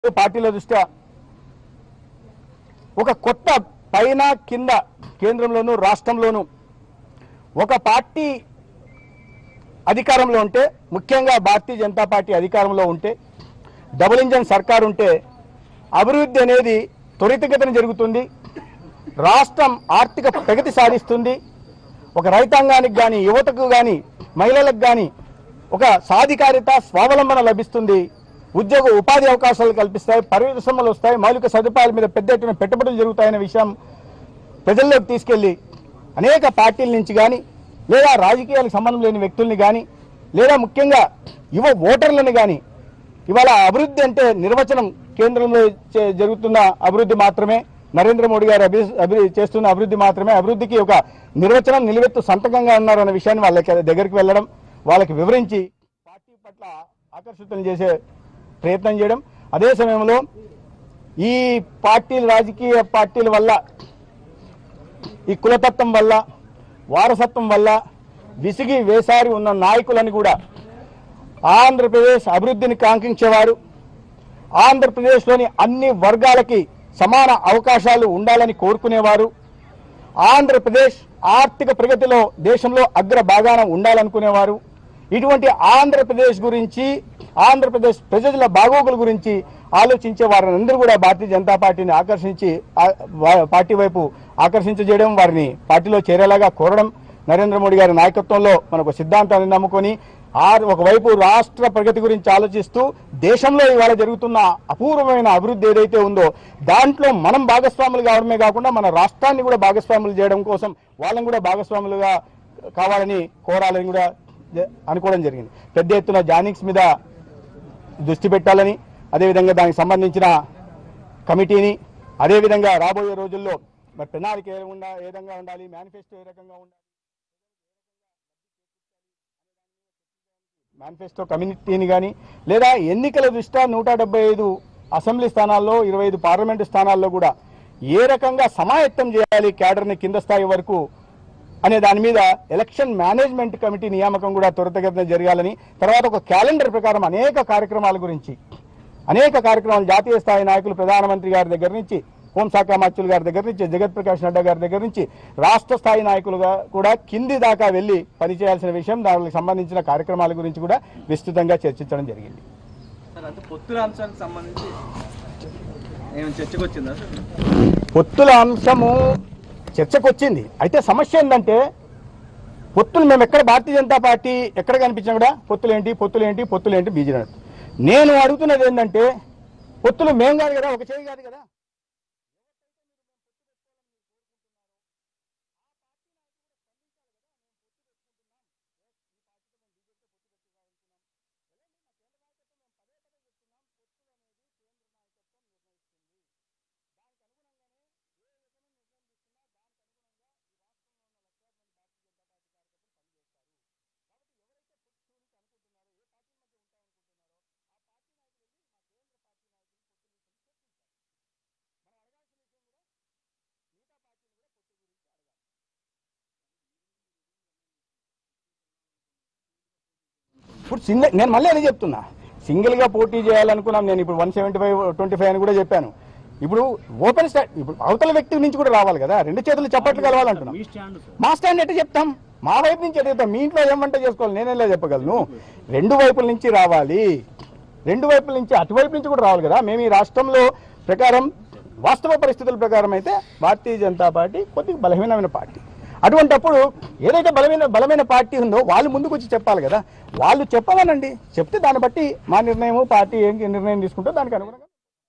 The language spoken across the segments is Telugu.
పార్టీల దృష్ట్యా ఒక కొత్త పైన కింద కేంద్రంలోనూ రాష్ట్రంలోనూ ఒక పార్టీ అధికారంలో ఉంటే ముఖ్యంగా భారతీయ జనతా పార్టీ అధికారంలో ఉంటే డబుల్ ఇంజన్ సర్కార్ ఉంటే అభివృద్ధి అనేది త్వరితగతిన జరుగుతుంది రాష్ట్రం ఆర్థిక ప్రగతి సాధిస్తుంది ఒక రైతాంగానికి కానీ యువతకు కానీ మహిళలకు కానీ ఒక సాధికారిత స్వావలంబన లభిస్తుంది ఉద్యోగ ఉపాధి అవకాశాలు కల్పిస్తాయి పరిశ్రమలు వస్తాయి మౌలిక సదుపాయాల మీద పెద్ద ఎత్తున పెట్టుబడులు జరుగుతాయనే విషయం ప్రజల్లోకి తీసుకెళ్లి అనేక పార్టీల నుంచి కానీ లేదా రాజకీయాలకు సంబంధం లేని వ్యక్తుల్ని కానీ లేదా ముఖ్యంగా యువ ఓటర్లను కానీ ఇవాళ అభివృద్ధి అంటే నిర్వచనం కేంద్రంలో చే- జరుగుతున్న అభివృద్ధి మాత్రమే నరేంద్ర మోడీ గారు అభి అభి చేస్తున్న అభివృద్ధి మాత్రమే అభివృద్ధికి ఒక నిర్వచనం నిలువెత్తు సంతకంగా ఉన్నారు అన్న విషయాన్ని వాళ్ళ దగ్గరికి వెళ్ళడం వాళ్ళకి వివరించి పార్టీ పట్ల ఆకర్షితులు చేసే ప్రయత్నం చేయడం అదే సమయంలో ఈ పార్టీలు రాజకీయ పార్టీల వల్ల ఈ కులతత్వం వల్ల వారసత్వం వల్ల విసిగి వేసారి ఉన్న నాయకులని కూడా ఆంధ్రప్రదేశ్ అభివృద్ధిని కాంక్షించేవారు ఆంధ్రప్రదేశ్లోని అన్ని వర్గాలకి సమాన అవకాశాలు ఉండాలని కోరుకునేవారు ఆంధ్రప్రదేశ్ ఆర్థిక ప్రగతిలో దేశంలో అగ్ర భాగాన ఉండాలనుకునేవారు ఇటువంటి ఆంధ్రప్రదేశ్ గురించి ఆంధ్రప్రదేశ్ ప్రజల బాగోగుల గురించి ఆలోచించే వారందరూ కూడా భారతీయ జనతా పార్టీని ఆకర్షించి ఆ- వా- పార్టీ వైపు ఆకర్షించజేయడం వారిని పార్టీలో చేరేలాగా కోరడం నరేంద్ర మోడీ గారి నాయకత్వంలో మనకు సిద్ధాంతాన్ని నమ్ముకొని ఆ ఒకవైపు రాష్ట్ర ప్రగతి గురించి ఆలోచిస్తూ దేశంలో ఇవాళ జరుగుతున్న అపూర్వమైన అభివృద్ధి ఏదైతే ఉందో దాంట్లో మనం భాగస్వాములు కావడమే కాకుండా మన రాష్ట్రాన్ని కూడా భాగస్వాములు చేయడం కోసం వాళ్ళని కూడా భాగస్వాములుగా కావాలని కోరాలని కూడా జ- అనుకోవడం జరిగింది పెద్ద ఎత్తున జానిక్స్ మీద దృష్టి పెట్టాలని అదేవిధంగా దానికి సంబంధించిన కమిటీని అదేవిధంగా రాబోయే రోజుల్లో మరి ప్రణాళిక ఏ ఉండా ఏ విధంగా ఉండాలి మేనిఫెస్టో ఏ రకంగా ఉండాలి మేనిఫెస్టో కమ్యూనిటీని కానీ లేదా ఎన్నికల దృష్ట్యా నూట డెబ్బై ఐదు అసెంబ్లీ స్థానాల్లో ఇరవై ఐదు పార్లమెంటు స్థానాల్లో కూడా ఏ రకంగా సమాయత్తం చేయాలి క్యాడర్ని కింద స్థాయి వరకు అనే దాని మీద ఎలక్షన్ మేనేజ్మెంట్ కమిటీ నియామకం కూడా త్వరితగతిన జరగాలని తర్వాత ఒక క్యాలెండర్ ప్రకారం అనేక కార్యక్రమాల గురించి అనేక కార్యక్రమాలు జాతీయ స్థాయి నాయకులు ప్రధానమంత్రి గారి దగ్గర నుంచి హోంశాఖ మంత్రులు గారి దగ్గర నుంచి జగత్ ప్రకాష్ నడ్డా గారి దగ్గర నుంచి రాష్ట్ర స్థాయి నాయకులుగా కూడా కింది దాకా వెళ్ళి పనిచేయాల్సిన విషయం దానికి సంబంధించిన కార్యక్రమాల గురించి కూడా విస్తృతంగా చర్చించడం జరిగింది సార్ అంటే పొత్తుల అంశానికి సంబంధించి ఏమైనా చర్చకు వచ్చిందా సార్ పొత్తుల అంశము చర్చకు వచ్చింది అయితే సమస్య ఏంటంటే పొత్తులు మేము ఎక్కడ భారతీయ జనతా పార్టీ ఎక్కడ కనిపించినా కూడా పొత్తులేంటి పొత్తులేంటి పొత్తులేంటి బీజేపీ నేను అడుగుతున్నది ఏంటంటే పొత్తులు మేం కాదు కదా ఒక చేయి కాదు కదా ఇప్పుడు సింగిల్ నేను మళ్ళీ అదే చెప్తున్నా సింగిల్ గా పోటీ చేయాలనుకున్నాం నేను ఇప్పుడు one seventy five twenty five అని కూడా చెప్పాను ఇప్పుడు ఓపెన్ స్టాండ్ ఇప్పుడు అవతల వ్యక్తి నుంచి కూడా రావాలి కదా రెండు చేతులు చప్పట్లు కలవాలంటున్నాం మా స్టాండ్ ఎట్లా చెప్తాం మా వైపు నుంచి ఎట్లా చెప్తాం మీ ఇంట్లో ఏమంటే చేసుకోవాలి నేనేలా చెప్పగలను రెండు వైపుల నుంచి రావాలి రెండు వైపుల నుంచి అటువైపు నుంచి కూడా రావాలి కదా మేము ఈ రాష్ట్రంలో ప్రకారం వాస్తవ పరిస్థితుల ప్రకారం అయితే భారతీయ జనతా పార్టీ కొద్దిగా బలహీనమైన పార్టీ అటువంటప్పుడు ఏదైతే బలమైన బలమైన పార్టీ ఉందో వాళ్ళు ముందుకు వచ్చి చెప్పాలి కదా వాళ్ళు చెప్పాలనండి చెప్తే దాన్ని బట్టి మా నిర్ణయం పార్టీ ఏం నిర్ణయం తీసుకుంటే దానికి అనుగుణంగా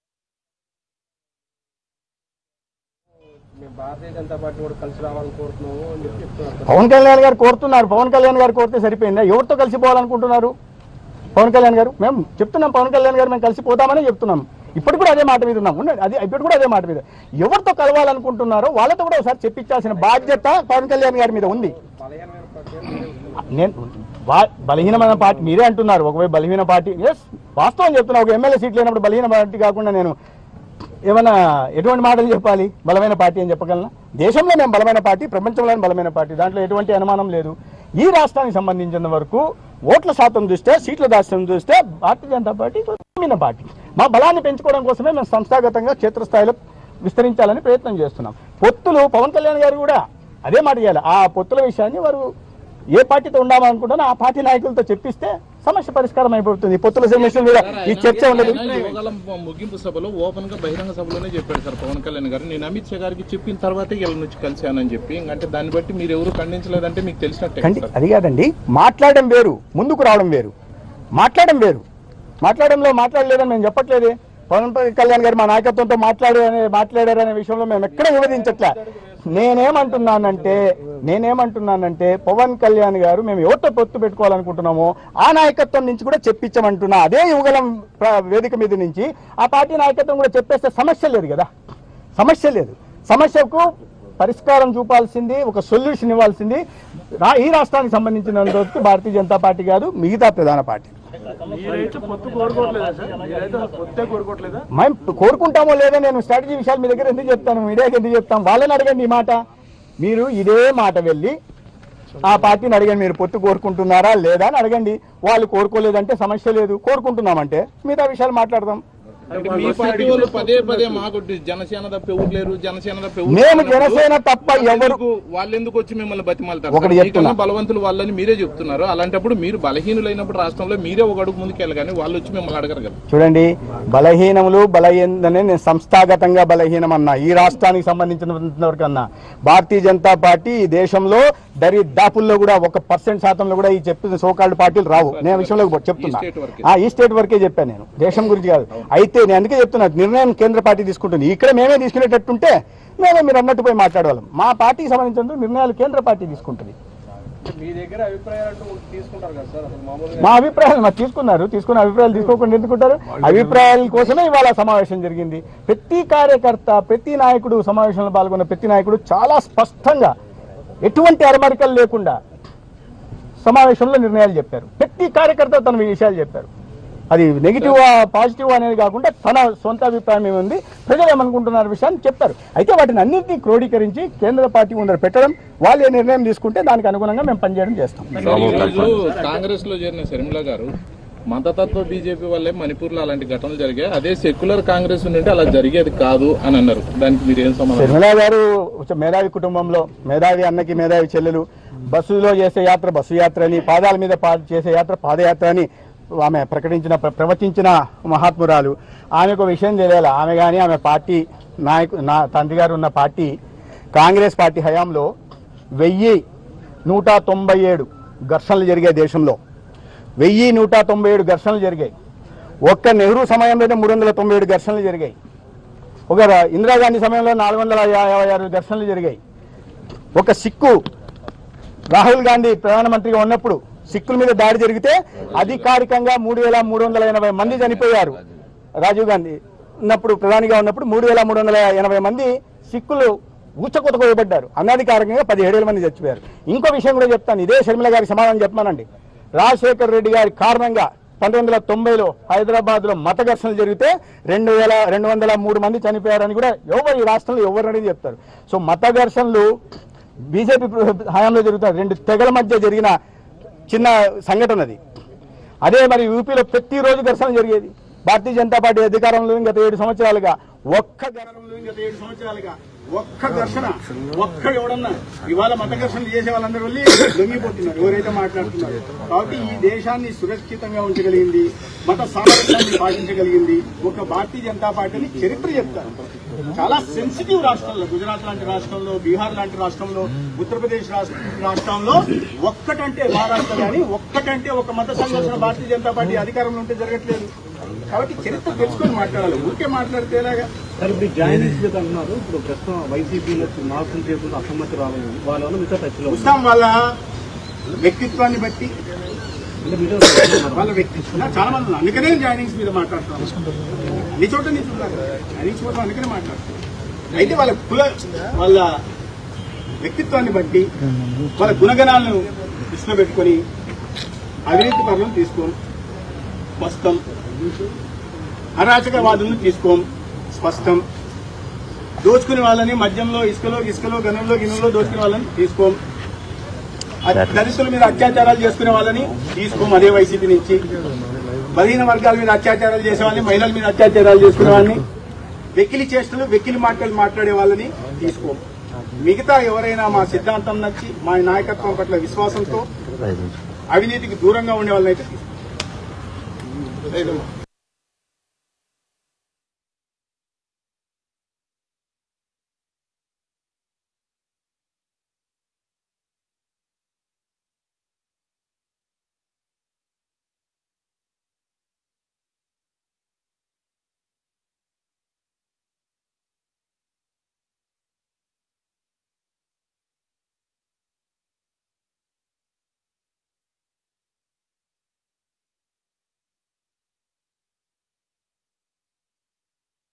మేము భారతీయ జనతా పార్టీ కూడా కలిసి రావాలని కోరుతున్నాము అని చెప్పి చెప్తున్నారు పవన్ కళ్యాణ్ గారు కోరుతున్నారు పవన్ కళ్యాణ్ గారు కోరితే సరిపోయిందా ఎవరితో కలిసిపోవాలనుకుంటున్నారు పవన్ కళ్యాణ్ గారు మేము చెప్తున్నాం పవన్ కళ్యాణ్ గారు మేము కలిసిపోతామని చెప్తున్నాం ఇప్పుడు కూడా అదే మాట మీద ఉన్నాం ఉండండి అది ఇప్పుడు కూడా అదే మాట మీద ఎవరితో కలవాలనుకుంటున్నారో వాళ్ళతో కూడా ఒకసారి చెప్పించాల్సిన బాధ్యత పవన్ కళ్యాణ్ గారి మీద ఉంది బలహీనమైన పార్టీ నేను వా- బలహీనమైన పార్టీ మీరే అంటున్నారు ఒకవైపు బలహీన పార్టీ ఎస్ వాస్తవం చెప్తున్నా ఒక ఎమ్మెల్యే సీట్ లేనప్పుడు బలహీన పార్టీ కాకుండా నేను ఏమైనా ఎటువంటి మాటలు చెప్పాలి బలమైన పార్టీ అని చెప్పగలనా దేశంలో మేము బలమైన పార్టీ ప్రపంచంలోని బలమైన పార్టీ దాంట్లో ఎటువంటి అనుమానం లేదు ఈ రాష్ట్రానికి సంబంధించిన వరకు ఓట్ల శాతం చూస్తే సీట్ల దాస్యం చూస్తే భారతీయ జనతా పార్టీ బలమైన పార్టీ మా బలాన్ని పెంచుకోవడం కోసమే మేము సంస్థాగతంగా క్షేత్రస్థాయిలో విస్తరించాలని ప్రయత్నం చేస్తున్నాం పొత్తులు పవన్ కళ్యాణ్ గారు కూడా అదే మాట చేయాలి ఆ పొత్తుల విషయాన్ని వారు ఏ పార్టీతో ఉండాలనుకుంటానో ఆ పార్టీ నాయకులతో చెప్పిస్తే సమస్య పరిష్కారం అయిపోతుంది ఈ పొత్తుల సమస్య మీద ఈ చర్చ ఉండదు ఆయన యువగలం ముగింపు సభలో ఓపెన్ గా బహిరంగ సభలోనే చెప్పాడు సార్ పవన్ కళ్యాణ్ గారు నేను అమిత్ షా గారికి చెప్పిన తర్వాతే వీళ్ళ నుంచి కలిశానని చెప్పి ఇంకంటే దాన్ని బట్టి మీరు ఎవరు ఖండించలేదంటే మీకు తెలిసినట్టే కండి సార్. అది కాదండి మాట్లాడడం వేరు ముందుకు రావడం వేరు మాట్లాడడం వేరు మాట్లాడడంలో మాట్లాడలేదని మేము చెప్పట్లేదే పవన్ కళ్యాణ్ గారు మా నాయకత్వంతో మాట్లాడారు అనే మాట్లాడారు అనే విషయంలో మేము ఎక్కడ వివరించట్లే నేనేమంటున్నానంటే నేనేమంటున్నానంటే పవన్ కళ్యాణ్ గారు మేము ఎవరితో పొత్తు పెట్టుకోవాలనుకుంటున్నామో ఆ నాయకత్వం నుంచి కూడా చెప్పించమంటున్నా అదే యువగలం ప్ర- వేదిక మీద నుంచి ఆ పార్టీ నాయకత్వం కూడా చెప్పేస్తే సమస్య లేదు కదా సమస్య లేదు సమస్యకు పరిష్కారం చూపాల్సింది ఒక సొల్యూషన్ ఇవ్వాల్సింది రా- ఈ రాష్ట్రానికి సంబంధించిన రోజుకి భారతీయ జనతా పార్టీ కాదు మిగతా ప్రధాన పార్టీ మీరైతే పొత్తు కోరుకోవట్లేదా సార్ మీరైతే అసలు పొత్తే కోరుకోవట్లేదా మేము కోరుకుంటామో లేదో నేను స్ట్రాటజీ విషయాలు మీ దగ్గర ఎందుకు చెప్తాను మీడియాకి ఎందుకు చెప్తాం వాళ్ళని అడగండి ఈ మాట మీరు ఇదే మాట వెళ్ళి ఆ పార్టీని అడగండి మీరు పొత్తు కోరుకుంటున్నారా లేదా అని అడగండి వాళ్ళు కోరుకోలేదంటే సమస్య లేదు కోరుకుంటున్నామంటే మిగతా విషయాలు మాట్లాడదాం అంటే మీ పార్టీ వాళ్ళు పదే పదే మాకు జనసేన తప్ప ఎవరు లేరు జనసేన తప్ప ఎవరు మేము లేరు జనసేన తప్ప ఎవరు వాళ్ళెందుకు- వాళ్ళెందుకు వచ్చి మిమ్మల్ని బతిమాలతారు ఒకటి సార్? చెప్తున్నా. మీకన్నా బలవంతులు వాళ్ళని మీరే చెప్తున్నారు అలాంటప్పుడు మీరు బలహీనులైనప్పుడు రాష్ట్రంలో మీరే ఒక అడుగు ముందుకు వెళ్ళగానే వాళ్ళు వచ్చి మిమ్మల్ని అడగరు కదా చూడండి బలహీనములు బలహీననే నేను సంస్థాగతంగా బలహీనం అన్నా ఈ రాష్ట్రానికి సంబంధించిన వరకు అన్నా భారతీయ జనతా పార్టీ ఈ దేశంలో దరిదాపుల్లో కూడా ఒక పర్సెంట్ శాతంలో కూడా ఈ చెప్పిన సోకాల్డ్ పార్టీలు రావు నేను ఆ విషయంలో చెప్తున్నా ఈ స్టేట్ వరకే. ఆ, ఈ స్టేట్ వరకే చెప్పాను నేను దేశం గురించి కాదు అయితే నేను అందుకే చెప్తున్నా నిర్ణయం కేంద్ర పార్టీ తీసుకుంటుంది ఇక్కడ మేమే తీసుకునేటట్టుంటే మేమే మీరు అన్నట్టు పోయి మాట్లాడవాళ్ళం మా పార్టీకి సంబంధించిన నిర్ణయాలు కేంద్ర పార్టీ తీసుకుంటుంది మీ దగ్గర అభిప్రాయాలు అంటూ తీసుకుంటారు కదా సార్ అసలు మామూలుగా మా అభిప్రాయాలు మాకు తీసుకున్నారు తీసుకున్న అభిప్రాయాలు తీసుకోకుండా ఎందుకుంటారు అభిప్రాయాల కోసమే ఇవాళ సమావేశం జరిగింది ప్రతి కార్యకర్త ప్రతి నాయకుడు సమావేశంలో పాల్గొన్న ప్రతి నాయకుడు చాలా స్పష్టంగా ఎటువంటి అరమరికలు లేకుండా సమావేశంలో నిర్ణయాలు చెప్పారు ప్రతి కార్యకర్త తన విషయాలు చెప్పారు అది నెగిటివ్ పాజిటివ్ అనేది కాకుండా తన సొంత అభిప్రాయం ఏముంది ప్రజలు ఏమనుకుంటున్నారు విషయాన్ని చెప్పారు అయితే వాటిని అన్నింటినీ క్రోడీకరించి కేంద్ర పార్టీ ముందర పెట్టడం వాళ్ళు ఏ నిర్ణయం తీసుకుంటే దానికి అనుగుణంగా మేము పనిచేయడం చేస్తాం ఈరోజు కాంగ్రెస్ లో చేరిన శర్మిల గారు మతతత్వ బీజేపీ వల్లే మణిపూర్ లో అలాంటి ఘటనలు జరిగాయి అదే సెక్యులర్ కాంగ్రెస్ ఉంటే అలా జరిగేది కాదు అని అన్నారు దానికి మీరు ఏం సమాధానం శర్మిల గారు ఒక మేధావి కుటుంబంలో మేధావి అన్నకి మేధావి చెల్లెలు బస్సులో చేసే యాత్ర బస్సు యాత్ర అని పాదాల మీద పా- చేసే యాత్ర పాదయాత్ర అని ఆమె ప్రకటించిన ప్ర- ప్రవచించిన మహాత్మురాలు ఆమెకు ఒక విషయం తెలియాలి ఆమె కానీ ఆమె పార్టీ నాయకు నా తండ్రి గారు ఉన్న పార్టీ కాంగ్రెస్ పార్టీ హయాంలో వెయ్యి నూట తొంభై ఏడు ఘర్షణలు జరిగాయి దేశంలో వెయ్యి నూట తొంభై ఏడు ఘర్షణలు జరిగాయి ఒక్క నెహ్రూ సమయంలోనే మూడు వందల తొంభై ఏడు ఘర్షణలు జరిగాయి ఒక ర- ఇందిరాగాంధీ సమయంలో నాలుగు వందల యాభై ఆరు ఘర్షణలు జరిగాయి ఒక సిక్కు రాహుల్ గాంధీ ప్రధానమంత్రిగా ఉన్నప్పుడు సిక్కుల మీద దాడి జరిగితే అధికారికంగా మూడు వేల మూడు వందల ఎనభై మంది చనిపోయారు రాజీవ్ గాంధీ ఉన్నప్పుడు ప్రధానిగా ఉన్నప్పుడు మూడు వేల మూడు వందల ఎనభై మంది సిక్కులు ఊచకొతకోయబడ్డారు అనధికారికంగా పదిహేడు వేల మంది చచ్చిపోయారు ఇంకో విషయం కూడా చెప్తాను ఇదే షర్మిల గారికి సమాధానం చెప్పమానండి రాజశేఖర్ రెడ్డి గారి కారణంగా పంతొమ్మిది వందల తొంభైలో హైదరాబాద్ లో మత ఘర్షణలు జరిగితే రెండు వేల రెండు వందల మూడు మంది చనిపోయారని కూడా ఎవరు ఈ రాష్ట్రంలో ఎవరు అనేది చెప్తారు సో మత ఘర్షణలు బీజేపీ హయాంలో జరుగుతాయి రెండు తెగల మధ్య జరిగిన చిన్న సంఘటన అది అదే మరి యూపీలో ప్రతిరోజు ఘర్షణ జరిగేది భారతీయ జనతా పార్టీ అధికారంలో గత ఏడు సంవత్సరాలుగా ఒక్క ఘర్షణలో గత ఏడు సంవత్సరాలుగా ఒక్క ఘర్షణ ఒక్క ఎవడన్నా ఇవాళ మత ఘర్షణలు చేసే వాళ్ళందరూ వెళ్ళి లొంగిపోతున్నారు ఎవరైతే మాట్లాడుతున్నారు కాబట్టి ఈ దేశాన్ని సురక్షితంగా ఉంచగలిగింది మత సామరస్యాన్ని పాటించగలిగింది ఒక భారతీయ జనతా పార్టీని చరిత్ర చెప్తారు చాలా సెన్సిటివ్ రాష్ట్రాల్లో గుజరాత్ లాంటి రాష్ట్రంలో బీహార్ లాంటి రాష్ట్రంలో ఉత్తరప్రదేశ్ రాష్ట్ర- రాష్ట్రంలో ఒక్కటంటే మహారాష్ట్ర కానీ ఒక్కటంటే ఒక మత సంఘర్షణ భారతీయ జనతా పార్టీ అధికారంలో ఉంటే జరగట్లేదు కాబట్టి చరిత్ర తెలుసుకొని మాట్లాడాలి ఊరికే మాట్లాడితే ఎలాగా సార్ ఇప్పుడు జాయినింగ్స్ మీద అంటున్నారు ఇప్పుడు ప్రస్తుతం వైసీపీలో మార్పులు చేస్తున్న అసమ్మతి రాలేదు వాళ్ళ వల్ల మీతో టచ్ లో ఉస్తాం వాళ్ళ వ్యక్తిత్వాన్ని బట్టి అంటే మీతో వాళ్ళ వ్యక్తిత్వం చాలా మంది ఉన్నారు. అందుకనే జాయినింగ్స్ మీద మాట్లాడుతున్నాను అన్ని చోట నుంచి ఉన్నారు జాయినింగ్స్ కోసం అందుకనే మాట్లాడుతున్నాను అయితే వాళ్ళ కుల వాళ్ళ వ్యక్తిత్వాన్ని బట్టి వాళ్ళ గుణగణాలను దృష్టిలో పెట్టుకొని అవినీతి పనులను తీసుకోం స్పష్టం అరాచకవాదులను తీసుకోం స్పష్టం దోచుకునే వాళ్ళని మద్యంలో ఇసుకలో ఇసుకలో గనంలో గిన్నెలో దోచుకునే వాళ్ళని తీసుకోం దళితుల మీద అత్యాచారాలు చేసుకునే వాళ్ళని తీసుకోం అదే వైసీపీ నుంచి బలహీన వర్గాల మీద అత్యాచారాలు చేసేవాళ్ళని మహిళల మీద అత్యాచారాలు చేసుకునే వాళ్ళని వెకిలి చేష్టలు వెకిలి మాటలు మాట్లాడే వాళ్ళని తీసుకో మిగతా ఎవరైనా మా సిద్ధాంతం నచ్చి మా నాయకత్వం పట్ల విశ్వాసంతో అవినీతికి దూరంగా ఉండే వాళ్ళని అయితే తీసుకో